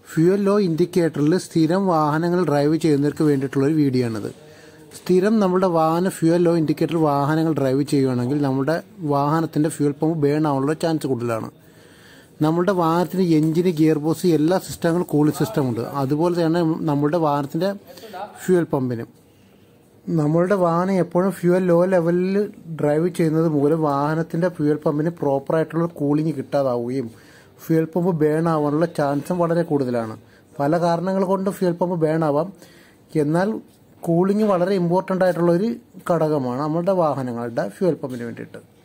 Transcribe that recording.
fuel law ഇൻഡിക്കേറ്ററിൽ സ്ഥിരം വാഹനങ്ങൾ drive ചെയ്യുന്നവർക്ക് വേണ്ടിയിട്ടുള്ള ഒരു വീഡിയോ ആണിത് സ്ഥിരം നമ്മുടെ വാഹന ഫ്യൂൽ ലോ ഇൻഡിക്കേറ്റർ വാഹനങ്ങൾ ഡ്രൈവ് ചെയ്യുകയാണെങ്കിൽ നമ്മുടെ വാഹനത്തിന്റെ ഫ്യൂൽ പമ്പ് ബേൺ ആവാനുള്ള ചാൻസ് കൂടുതലാണ് നമ്മുടെ വാഹനത്തിന് എഞ്ചിന് ഗിയർ ബോക്സ് എല്ലാ സിസ്റ്റങ്ങളും കൂളിംഗ് സിസ്റ്റം ഉണ്ട് അതുപോലെ തന്നെ നമ്മുടെ വാഹനത്തിന്റെ ഫ്യൂൽ പമ്പിനും നമ്മളുടെ വാഹനം എപ്പോഴും ഫ്യൂൽ ലോ ലെവലിൽ ഡ്രൈവ് ചെയ്യുന്നത് മൂലം വാഹനത്തിന്റെ ഫ്യൂൽ പമ്പിന് പ്രോപ്പറായിട്ടുള്ള കൂളിംഗ് കിട്ടാതാവുകയും ഫ്യൂൽ പമ്പ് ബേൺ ആവാനുള്ള ചാൻസും വളരെ കൂടുതലാണ് പല കാരണങ്ങൾ കൊണ്ട് ഫ്യൂൽ പമ്പ് ബേൺ ആവാം എന്നാൽ കൂളിംഗ് വളരെ ഇമ്പോർട്ടൻ്റ് ആയിട്ടുള്ള ഒരു ഘടകമാണ് നമ്മളുടെ വാഹനങ്ങളുടെ ഫ്യൂൽ പമ്പിന് വേണ്ടിയിട്ട്